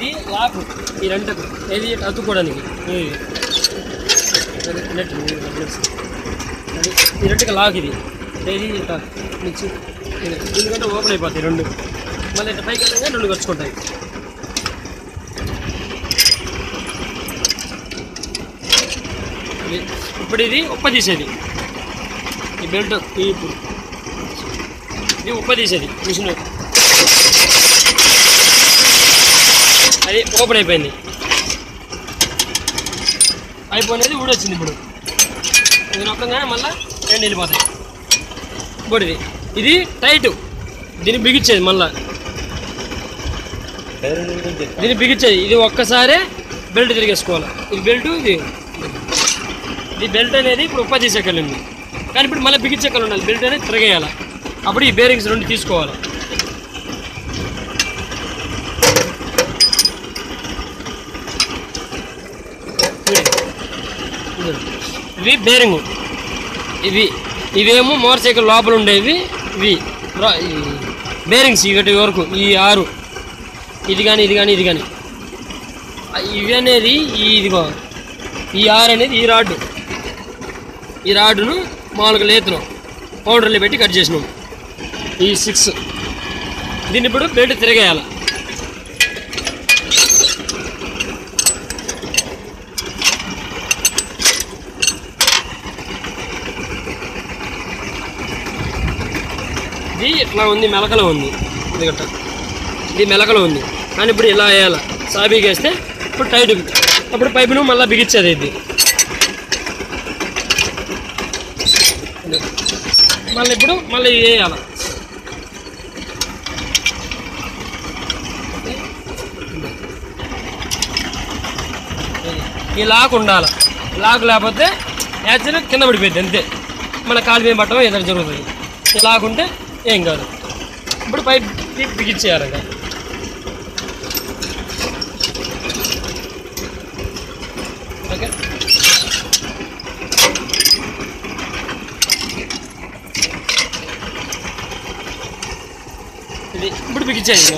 ఇది లాకు ఈ రెండు ఏది అతుక్కోవడానికి ఇది. అది నెట్ ఇది నెట్స్. అది ఈ రెండుకి లాక్ ఇది ఏది ఇట్లా మిక్సీ ఇది. ఎందుకంటే ఓపెన్ అయిపోతాయి రెండు మళ్ళీ ఇట్లా పైకి వెళ్ళగా రెండు వచ్చుకుంటాయి ఇది. ఇప్పుడు ఇది ఉప్ప తీసేది ఈ బెల్ట్ ఈ ఇప్పుడు ఇది ఉప్ప తీసేది మిషన్ అది ఓపెన్ అయిపోయింది అయిపోయినది ఊడొచ్చింది ఇప్పుడు ఇది నొక్కగానే మళ్ళీ రెండు వెళ్ళిపోతాయి ఇప్పుడు ఇది ఇది టైట్ దీన్ని బిగించేది మళ్ళా దీన్ని బిగించేది ఇది ఒక్కసారే బెల్ట్ తిరిగేసుకోవాలి ఇది బెల్ట్ ఇది ఇది బెల్ట్ అనేది ఇప్పుడు ఉప్ప తీసేకెళ్ళింది కానీ ఇప్పుడు మళ్ళీ బిగించేకలు ఉండాలి బెల్ట్ అనేది తిరగేయాలి అప్పుడు ఈ బేరింగ్స్ రెండు తీసుకోవాలి ఇవి బేరింగ్ ఇవి ఇవేమో మోటార్ సైకిల్ లోపల ఉండేవి ఇవి రా- ఈ బేరింగ్స్ ఇవి వరకు ఈ ఆరు ఇది కానీ ఇది కానీ ఇది కానీ ఇవి అనేది ఈ ఇదిగో ఈ ఆరు అనేది ఈ రాడ్డు ఈ రాడ్డును మామూలుగా లేతున్నాం పౌడర్లు పెట్టి కట్ చేసినాం ఈ సిక్స్ దీన్ని ఇప్పుడు బెల్ట్ తిరగేయాలి ఇది ఇట్లా ఉంది మెలకలో ఉంది ఇది గట్ట ఇది మెలకలో ఉంది కానీ ఇప్పుడు ఇలా వేయాలి సాబీకి వేస్తే ఇప్పుడు టైట్ అప్పుడు పైపును మళ్ళీ బిగించేది ఇది ఇది. మళ్ళీ ఇప్పుడు మళ్ళీ ఇది వేయాలి ఈ లాక్ ఉండాలి లాక్ లేకపోతే యాక్చువల్గా కింద పడిపోయింది అంతే మన కాలు మీద పట్టడం ఏదైనా జరుగుతుంది ఈ లాక్ ఉంటే ఏం కాదు ఇప్పుడు పైప్ తీసి బిగించేయాలి ఇంకా ఓకే ఇది ఇప్పుడు బిగించేది ఇంకా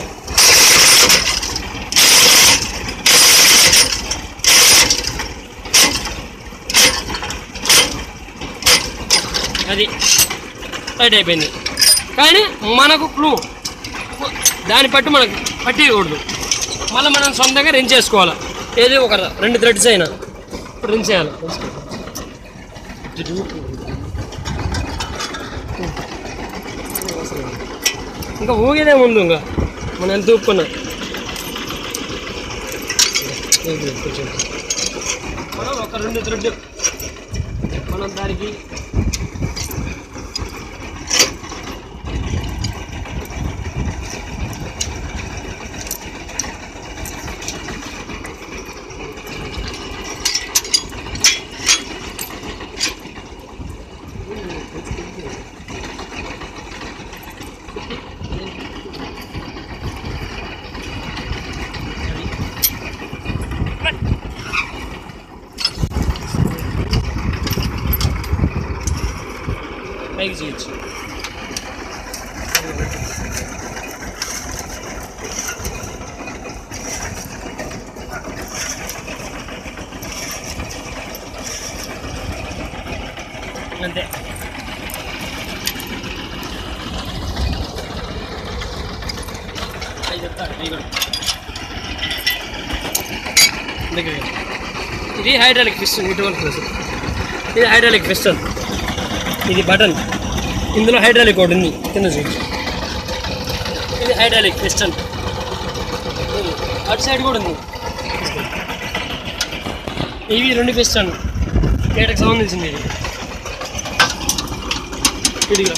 అది టైట్ అయిపోయింది కానీ మనకు క్లూ దాన్ని పట్టు మనకు పట్టియకూడదు మళ్ళీ మనం సొంతంగా రెంచ్ చేసుకోవాలి ఏది ఒక రెండు థ్రెడ్స్ అయినా ఇప్పుడు రెంచ్ చేయాలి ఇంకా ఊగేదే ముందు ఇంకా మనం ఎంత ఊపుకున్నా మనం ఒక రెండు థ్రెడ్ మనం దానికి పైకి చేయొచ్చు అంతే అవి చెప్తాను ఇవి కూడా. దగ్గరికి రా. ఇది హైడ్రాలిక్ పిస్టన్ ఇటువంటి పిస్టన్ ఇది హైడ్రాలిక్ పిస్టన్ ఇది బటన్ ఇందులో హైడ్రాలిక్ ఒకటి ఉంది కింద చూపించు ఇది హైడ్రాలిక్ పిస్టన్ అటు సైడ్ కూడా ఉంది ఇవి రెండు పిస్టన్ కేటకు సంబంధించింది ఇది ఇదిగా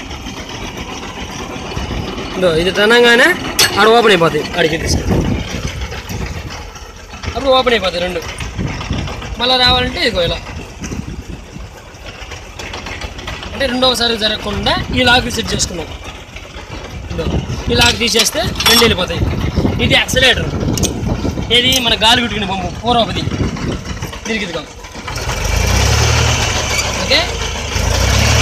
ఇదో ఇది తనంగానే ఆడ ఓపెన్ అయిపోతాయి ఆడికి తీసుకు అప్పుడు ఓపెన్ అయిపోతాయి రెండు మళ్ళీ రావాలంటే ఇదిగో ఇలా అంటే రెండవసారి జరగకుండా ఈ లాక్ సెట్ చేసుకున్నాం ఇదో ఈ లాక్ తీసేస్తే రెండు వెళ్ళిపోతాయి ఇది యాక్సిలేటర్ ఇది మన గాలి పెట్టుకునే బొమ్మ పూర్వపది దీనికి ఇదిగో ఓకే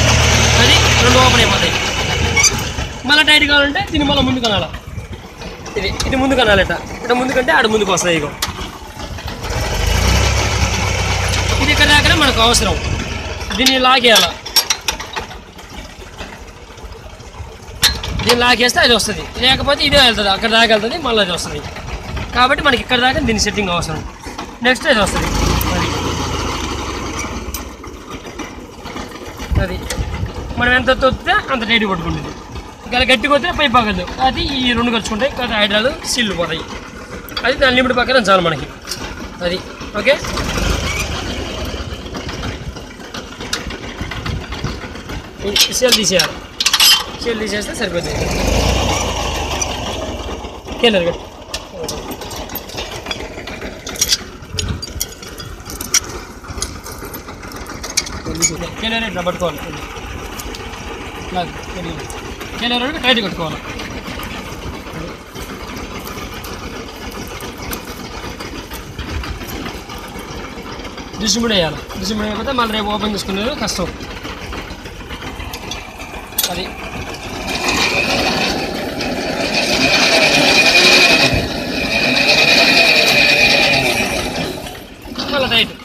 అది రెండు ఓపెన్ అయిపోతాయి మళ్ళీ టైట్ కావాలంటే దీన్ని మళ్ళీ ముందు కొనాలి ఇది ఇది ముందు కనాలట ఇటు ముందు కంటే ఆడ ముందుకు వస్తాయి ఇగో ఇది ఇక్కడ దాకా మనకు అవసరం దీన్ని లాగేయాల దీన్ని లాగేస్తే అది వస్తుంది లేకపోతే ఇదే వెళ్తుంది అక్కడ దాకా వెళ్తుంది మళ్ళీ అది వస్తుంది కాబట్టి మనకి ఇక్కడ దాకా దీని సెట్టింగ్ అవసరం నెక్స్ట్ అది వస్తుంది అది అది మనం ఎంత తొత్తితే అంత టైట్ పట్టుకుంటుంది ఇంకా గట్టిగా వస్తే పైప్ పగలదు అది ఈ రెండు కలుసుకుంటాయి కాబట్టి హైడ్రాలు సిల్లు పోతాయి అది దాని లిమిట్ పక్కన చాలు మనకి అది ఓకే సెల్ తీసేయాలి సెల్ తీసేస్తే సరిపోతుంది కేలర్ కట్ కేలర్ ఇట్లా పట్టుకోవాలి కేలర్ టైట్ కట్టుకోవాలి డిస్ట్రిబ్యూట్ వేయాలి డిస్ట్రిబ్యూట్ అయిపోతే మళ్ళీ రేపు ఓపెన్ చేసుకునేది కష్టం అది మళ్ళీ టైట్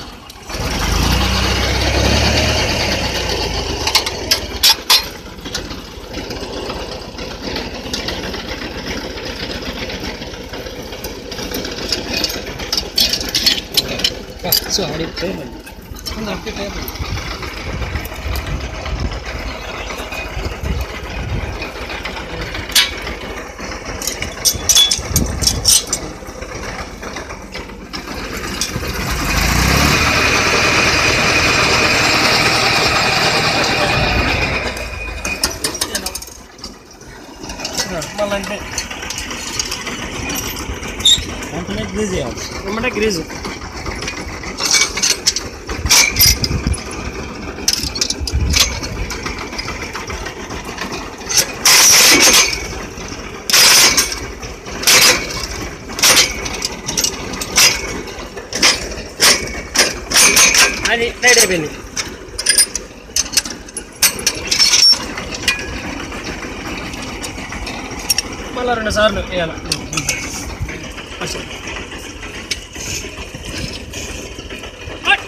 సో అడి అందరూ టేబుల్ మళ్ళీ అంటే వెంటనే గ్రీజ్ చేయాలి ఏమంటే గ్రీజు అది టైట్ అయిపోయింది మళ్ళీ రెండు సార్లు వేయాలి ఫస్ట్ కట్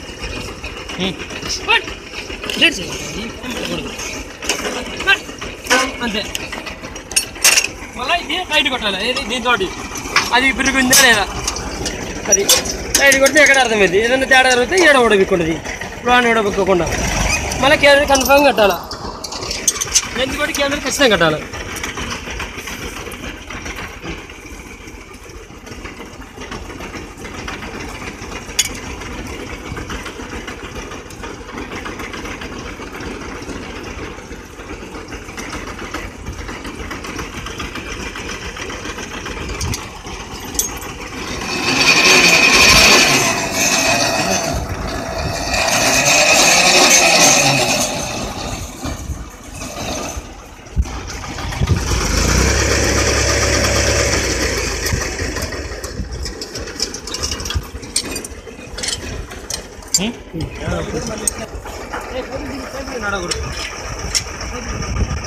కట్ లేట్ చేయండి కట్ అంతే మళ్ళీ ఇది టైట్ కొట్టాలి ఏది దీంతో అది పెరుగుందా లేదా అది టైట్ కొడితే ఎక్కడ అర్థమైంది ఏదైనా తేడా జరిగితే ఏడ ఉడబిక్కుంటుంది ప్రాణి ఉడబిక్కకుండా మళ్ళీ కేంద్రం కన్ఫర్మ్ కట్టాలి లెంత్ కొట్టి కేంద్రం ఖచ్చితంగా కట్టాలి నడకూడదు